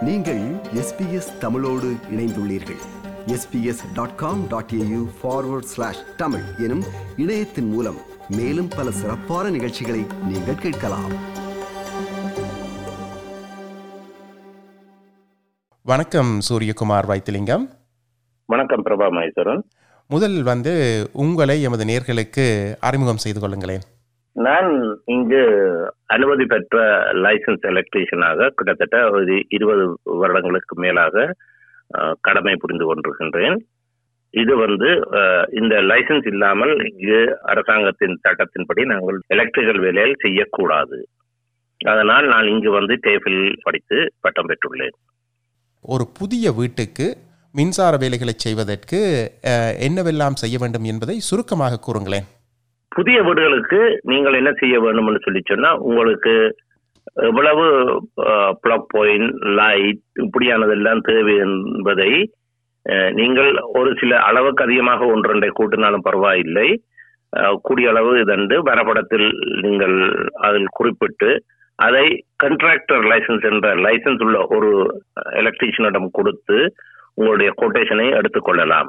நீங்கள் எஸ்பிஎஸ் தமிழோடு இணைந்துள்ளீர்கள் SBS dot com dot AU forward slash Tamil எனும் இணையத்தின் மூலம் மேலும் பல சிறப்பான நிகழ்ச்சிகளை நீங்கள் கேட்கலாம் வணக்கம் சூரியகுமார் வைத்திலிங்கம் வணக்கம் பிரபா மகேஸ்வரன் முதலில் வந்து உங்களை எமது நேர்களுக்கு அறிமுகம் செய்து கொள்ளுங்களேன் நான் இங்கு அனுமதி பெற்ற லைசன்ஸ் எலக்ட்ரீஷியனாக கிட்டத்தட்ட ஒரு இருபது வருடங்களுக்கு மேலாக அஹ், கடமை புரிந்து கொண்டிருக்கின்றேன் இது வந்து அஹ், இந்த லைசன்ஸ் இல்லாமல் இங்கு அரசாங்கத்தின் சட்டத்தின்படி நாங்கள் எலக்ட்ரிக்கல் வேலையில் செய்யக்கூடாது அதனால் நான் இங்கு வந்து டேபிள் படித்து பட்டம் பெற்றுள்ளேன் ஒரு புதிய வீட்டுக்கு மின்சார வேலைகளை செய்வதற்கு அஹ், என்னவெல்லாம் செய்ய வேண்டும் என்பதை சுருக்கமாக கூறுங்களேன் புதிய வீடுகளுக்கு நீங்கள் என்ன செய்ய வேண்டும்னு சொல்லி சொன்னா உங்களுக்கு எவ்வளவு பிளக் பாயிண்ட் லைட் இப்படியானதெல்லாம் தேவை என்பதை அஹ், நீங்கள் ஒரு சில அளவுக்கு அதிகமாக ஒன்றொன்றை கூட்டினாலும் பரவாயில்லை அஹ், கூடிய அளவு இதண்டு வரைபடத்தில் நீங்கள் அதில் குறிப்பிட்டு அதை கண்ட்ராக்டர் லைசன்ஸ் என்ற லைசன்ஸ் உள்ள ஒரு எலக்ட்ரீஷியனிடம் கொடுத்து உங்களுடைய கொட்டேஷனை எடுத்துக்கொள்ளலாம்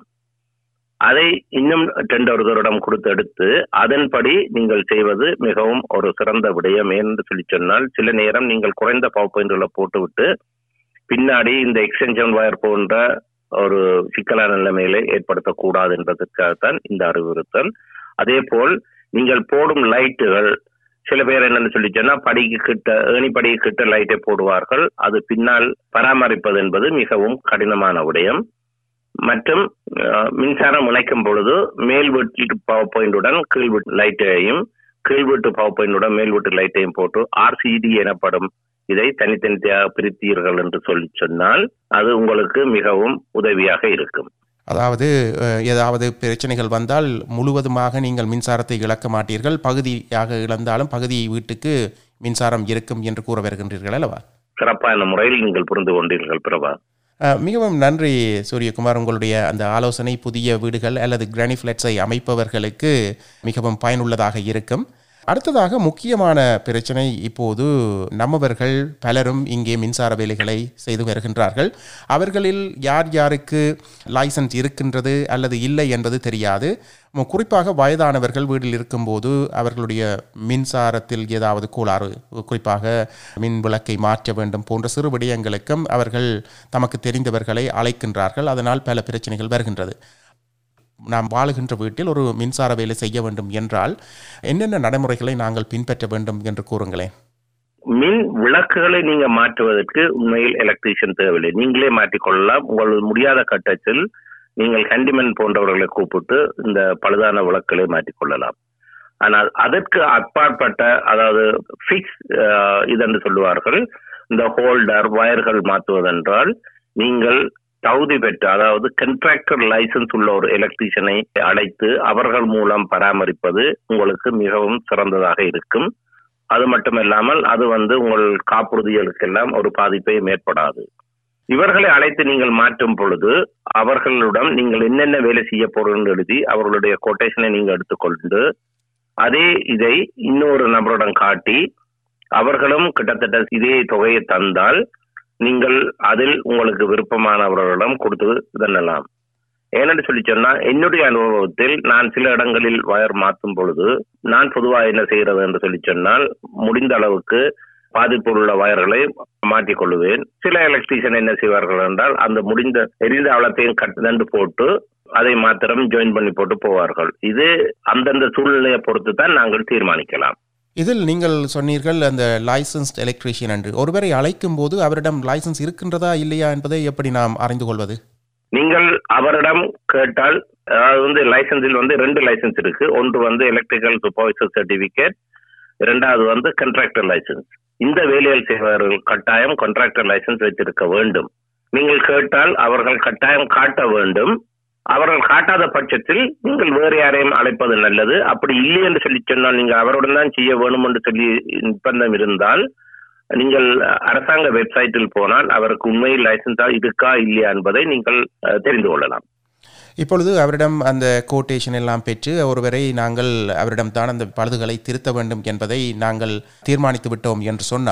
அதை இன்னும் டெண்டர்களிடம் கொடுத்து எடுத்து அதன்படி நீங்கள் செய்வது மிகவும் ஒரு சிறந்த விடயம் என்று சொல்லி சொன்னால் சில நேரம் நீங்கள் குறைந்த பவர் பாயிண்ட்களை போட்டுவிட்டு பின்னாடி இந்த எக்ஸ்டென்ஷன் வயர் போன்ற ஒரு சிக்கலான நிலைமைகளை ஏற்படுத்தக்கூடாது என்பதற்காகத்தான் இந்த அறிவுறுத்தல் அதே போல் நீங்கள் போடும் லைட்டுகள் சில பேர் என்னன்னு சொல்லி சொன்னா படிக்கு கிட்ட ஏணி படிக்கு கிட்ட லைட்டை போடுவார்கள் அது பின்னால் பராமரிப்பது என்பது மிகவும் கடினமான விடயம் மற்றும் அஹ், மின்சாரம் இணைக்கும் பொழுது மேல் வீட்டு பவர் பாயிண்டுடன் கீழ் வீட்டு லைட்டையும் கீழ் வீட்டு பவர் பாயிண்டுடன் மேல் வீட்டு லைட்டையும் போட்டு ஆர்சிடி எனப்படும் இதை தனித்தனியாக பிரித்தீர்கள் என்று சொல்லி சொன்னால் அது உங்களுக்கு மிகவும் உதவியாக இருக்கும் அதாவது அஹ், ஏதாவது பிரச்சனைகள் வந்தால் முழுவதுமாக நீங்கள் மின்சாரத்தை இழக்க மாட்டீர்கள் பகுதியாக இழந்தாலும் பகுதி வீட்டுக்கு மின்சாரம் இருக்கும் என்று கூற வருகின்றீர்கள் அல்லவா சிறப்பான முறையில் நீங்கள் புரிந்து கொண்டீர்கள் பிரபா அஹ், மிகவும் நன்றி சூரியகுமார் உங்களுடைய அந்த ஆலோசனை புதிய வீடுகள் அல்லது கிரானி ஃபிளாட்ஸை அமைப்பவர்களுக்கு மிகவும் பயனுள்ளதாக இருக்கும் அடுத்ததாக முக்கியமான பிரச்சனை இப்போது நம்மவர்கள் பலரும் இங்கே மின்சார வேலைகளை செய்து வருகின்றார்கள் அவர்களில் யார் யாருக்கு லைசன்ஸ் இருக்கின்றது அல்லது இல்லை என்பது தெரியாது மு- குறிப்பாக வயதானவர்கள் வீட்டில் இருக்கும்போது அவர்களுடைய மின்சாரத்தில் ஏதாவது கோளாறு குறிப்பாக மின் விளக்கை மாற்ற வேண்டும் போன்ற சிறு விடயங்களுக்கும் அவர்கள் தமக்கு தெரிந்தவர்களை அழைக்கின்றார்கள் அதனால் பல பிரச்சனைகள் வருகின்றது நாம் வாழுகின்ற வீட்டில் ஒரு மின்சார வேலை செய்ய வேண்டும் என்றால் என்னென்ன நடைமுறைகளை நாங்கள் பின்பற்ற வேண்டும் என்று கூறுங்களேன் மின் விளக்குகளை நீங்க மாற்றுவதற்கு உண்மையில் எலக்ட்ரீஷியன் தேவையில்லை நீங்களே மாற்றிக்கொள்ளலாம் உங்கள் முடியாத கட்டத்தில் நீங்கள் ஹேண்டிமேன் போன்றவர்களை கூப்பிட்டு இந்த பழுதான விளக்குகளை மாற்றிக்கொள்ளலாம் ஆனால் அதற்கு அப்பாற்பட்ட அதாவது ஃபிக்ஸ் இதென்று சொல்லுவார்கள் இந்த ஹோல்டர் வயர்கள் மாற்றுவதென்றால் நீங்கள் தகுதி பெற்ற அதாவது கண்ட்ராக்டர் லைசன்ஸ் உள்ள ஒரு எலக்ட்ரீஷியனை அழைத்து அவர்கள் மூலம் பராமரிப்பது உங்களுக்கு மிகவும் சிறந்ததாக இருக்கும் அது மட்டுமல்லாமல் அது வந்து உங்கள் காப்புறுதிகளுக்கெல்லாம் ஒரு பாதிப்பையும் ஏற்படாது இவர்களை அழைத்து நீங்கள் மாற்றும் பொழுது அவர்களிடம் நீங்கள் என்னென்ன வேலை செய்ய போறீங்கன்னு எழுதி அவர்களுடைய கொட்டேஷனை நீங்க எடுத்துக்கொண்டு அதே இதை இன்னொரு நபரிடம் காட்டி அவர்களும் கிட்டத்தட்ட இதே தொகையை தந்தால் நீங்கள் அதில் உங்களுக்கு விருப்பமானவர்களிடம் கொடுத்து இதெல்லாம் ஏனென்று சொல்லி சொன்னா என்னுடைய அனுபவத்தில் நான் சில இடங்களில் வயர் மாற்றும் பொழுது நான் பொதுவாக என்ன செய்கிறது என்று சொல்லி சொன்னால் முடிந்த அளவுக்கு பாதிப்பு உள்ள வயர்களை மாற்றிக் கொள்ளுவேன் சில எலக்ட்ரீஷியன் என்ன செய்வார்கள் என்றால் அந்த முடிந்த எரிந்த அவலத்தையும் கட்டுதண்டு போட்டு அதை மாத்திரம் ஜாயின் பண்ணி போட்டு போவார்கள் இது அந்தந்த சூழ்நிலையை பொறுத்து தான் நாங்கள் தீர்மானிக்கலாம் இதில் நீங்கள் சொன்னீர்கள் அந்த லைசன்ஸ்ட் எலக்ட்ரீஷியன் என்று ஒருவரை அழைக்கும் போது அவரிடம் லைசன்ஸ் இருக்கின்றதா இல்லையா என்பதை எப்படி நாம் அறிந்து கொள்வது நீங்கள் அவரிடம் கேட்டால் அதாவது வந்து லைசன்ஸில் வந்து ரெண்டு லைசன்ஸ் இருக்கு ஒன்று வந்து எலக்ட்ரிக்கல் சூப்பர்வைசர் சர்டிபிகேட் இரண்டாவது வந்து கண்ட்ராக்டர் லைசன்ஸ் இந்த வேலைகள் செய்பவர்கள் கட்டாயம் கண்ட்ராக்டர் லைசன்ஸ் வைத்திருக்க வேண்டும் நீங்கள் கேட்டால் அவர்கள் கட்டாயம் காட்ட வேண்டும் அவர்கள் காட்டாத பட்சத்தில் நீங்கள் வேறு யாரையும் அழைப்பது நல்லது அப்படி இல்லை என்று சொல்லி சொன்னால் நீங்கள் அவருடன் தான் செய்ய வேணும் என்று சொல்லி நிர்பந்தம் இருந்தால் நீங்கள் அரசாங்க வெப்சைட்டில் போனால் அவருக்கு உண்மையில் லைசன்ஸா இருக்கா இல்லையா என்பதை நீங்கள் அஹ், தெரிந்து கொள்ளலாம் இப்பொழுது அவரிடம் அந்த கோட்டேஷன் எல்லாம் பெற்று ஒருவரை நாங்கள் அவரிடம் தான் அந்த பழுதுகளை திருத்த வேண்டும் என்பதை நாங்கள் தீர்மானித்து விட்டோம் என்று சொன்னால்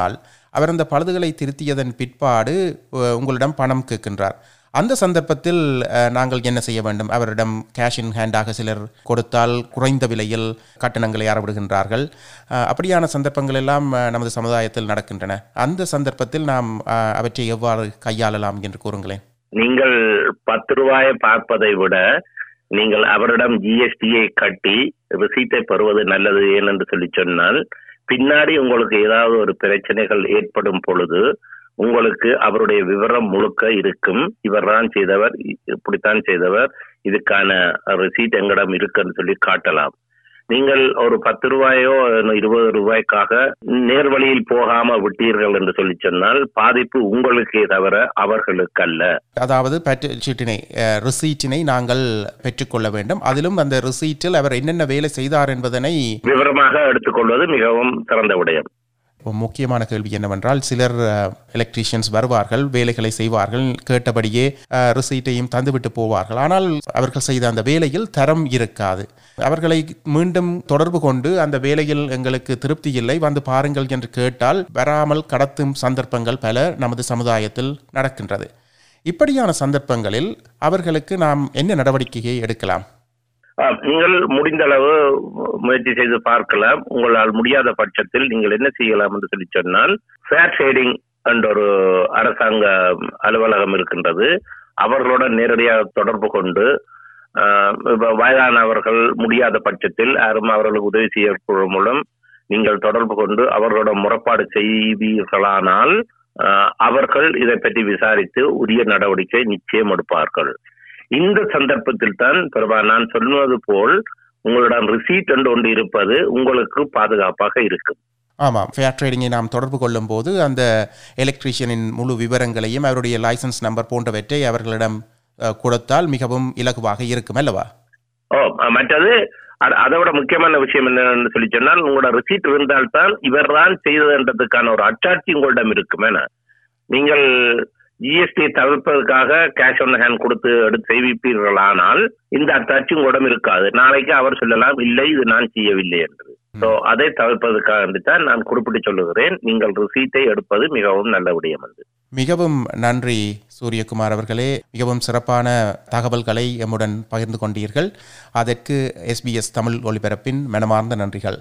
அவர் அந்த பழுதுகளை திருத்தியதன் பிற்பாடு அஹ், உங்களிடம் பணம் கேட்கின்றார் அந்த சந்தர்ப்பத்தில் அஹ், நாங்கள் என்ன செய்ய வேண்டும் அவரிடம் கேஷ் இன் ஹேண்டாக சிலர் கொடுத்தால் குறைந்த விலையில் கட்டணங்களை அறவிடுகின்றார்கள் அஹ், அப்படியான சந்தர்ப்பங்கள் எல்லாம் அஹ், நமது சமுதாயத்தில் நடக்கின்றன அந்த சந்தர்ப்பத்தில் நாம் அஹ், அவற்றை எவ்வாறு கையாளலாம் என்று கூறுங்களேன் நீங்கள் பத்து ரூபாயை பார்ப்பதை விட நீங்கள் அவரிடம் ஜிஎஸ்டியை கட்டி ரிசீட்டை பெறுவது நல்லது ஏனென்று சொல்லி சொன்னால் பின்னாடி உங்களுக்கு ஏதாவது ஒரு பிரச்சனைகள் ஏற்படும் பொழுது உங்களுக்கு அவருடைய விவரம் முழுக்க இருக்கும் இவர் தான் செய்தவர் இ- இப்படித்தான் செய்தவர் இதுக்கான ரிசீட் எங்களிடம் இருக்குன்னு சொல்லி காட்டலாம் நீங்கள் ஒரு பத்து ரூபாயோ இருபது ரூபாய்க்காக நேர்வழியில் போகாம விட்டீர்கள் என்று சொல்லி சொன்னால் பாதிப்பு உங்களுக்கே தவிர அவர்களுக்கு அல்ல அதாவது சீட்டினை ரிசீட்டினை நாங்கள் பெற்றுக்கொள்ள வேண்டும் அதிலும் அந்த ரிசீட்டில் அவர் என்னென்ன வேலை செய்தார் என்பதனை விவரமாக எடுத்துக்கொள்வது மிகவும் சிறந்த விடயம் இப்போ முக்கியமான கேள்வி என்னவென்றால் சிலர் எலக்ட்ரீஷியன்ஸ் வருவார்கள் வேலைகளை செய்வார்கள் கேட்டபடியே ரிசீட்டையும் தந்துவிட்டு போவார்கள் ஆனால் அவர்கள் செய்த அந்த வேலையில் தரம் இருக்காது அவர்களை மீண்டும் தொடர்பு கொண்டு அந்த வேலையில் எங்களுக்கு திருப்தி இல்லை வந்து பாருங்கள் என்று கேட்டால் வராமல் கடத்தும் சந்தர்ப்பங்கள் பல நமது சமுதாயத்தில் நடக்கின்றது இப்படியான சந்தர்ப்பங்களில் அவர்களுக்கு நாம் என்ன நடவடிக்கையை எடுக்கலாம் ஆ, நீங்கள் முடிந்த அளவு முயற்சி செய்து பார்க்கலாம் உங்களால் முடியாத பட்சத்தில் நீங்கள் என்ன செய்யலாம் என்று சொல்லி சொன்னால் ஃபேர் ட்ரேடிங் என்ற ஒரு அரசாங்க அலுவலகம் இருக்கின்றது அவர்களுடன் நேரடியாக தொடர்பு கொண்டு ஆ, இப்ப வயதானவர்கள் முடியாத பட்சத்தில் யாரும் அவர்களுக்கு உதவி செய்ய மூலம் நீங்கள் தொடர்பு கொண்டு அவர்களிடம் முறைப்பாடு செய்வீர்களானால் ஆ, அவர்கள் இதை பற்றி விசாரித்து உரிய நடவடிக்கை நிச்சயம் எடுப்பார்கள் இந்த சந்தர்ப்பத்தில் தான் பிரபா நான் சொல்வது போல் உங்களிடம் ரிசீட் என்று ஒன்று இருப்பது உங்களுக்கு பாதுகாப்பாக இருக்கும் ஆமாம் ஃபேர் ட்ரேடிங்கை நாம் தொடர்பு கொள்ளும் போது அந்த எலக்ட்ரீஷியனின் முழு விவரங்களையும் அவருடைய லைசன்ஸ் நம்பர் போன்றவற்றை அவர்களிடம் அஹ், கொடுத்தால் மிகவும் இலகுவாக இருக்கும் அல்லவா ஓ அஹ், மற்றது அ- அதை விட முக்கியமான விஷயம் என்னன்னு சொல்லி சொன்னால் உங்களோட ரிசீட் இருந்தால்தான் இவர் தான் செய்ததுன்றதுக்கான ஒரு அச்சாட்சி உங்களிடம் இருக்கும் என நீங்கள் ஜிஎஸ்டி தவிர்ப்பதற்காக கேஷ் ஆன் ஹேண்ட் கொடுத்து எடுத்து செய்விப்பீர்களானால் இந்த அத்தாட்சி உங்களிடம் இருக்காது நாளைக்கு அவர் சொல்லலாம் இல்லை இது நான் செய்யவில்லை என்று ஸோ அதை தவிர்ப்பதற்காக தான் நான் குறிப்பிட்டு சொல்லுகிறேன் நீங்கள் ரிசீட்டை எடுப்பது மிகவும் நல்ல விடயம் என்று மிகவும் நன்றி சூரியகுமார் அவர்களே மிகவும் சிறப்பான தகவல்களை எம்முடன் பகிர்ந்து கொண்டீர்கள் அதற்கு எஸ்பிஎஸ் தமிழ் ஒலிபரப்பின் மனமார்ந்த நன்றிகள்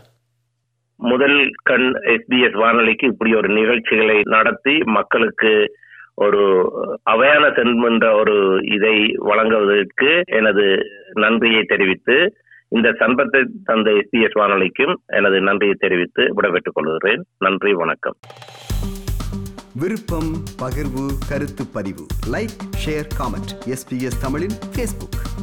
முதல் கண் எஸ்பிஎஸ் வானொலிக்கு இப்படி ஒரு நிகழ்ச்சிகளை நடத்தி மக்களுக்கு ஒரு அவையான என்ற ஒரு இதை வழங்குவதற்கு எனது நன்றியை தெரிவித்து இந்த சம்பத்தை தந்த எஸ்பிஎஸ் வானொலிக்கும் எனது நன்றியை தெரிவித்து விடைபெற்றுக் கொள்கிறேன் நன்றி வணக்கம் விருப்பம் பகிர்வு கருத்து பதிவு லைக் ஷேர் காமெண்ட் எஸ்பிஎஸ் தமிழின் ஃபேஸ்புக்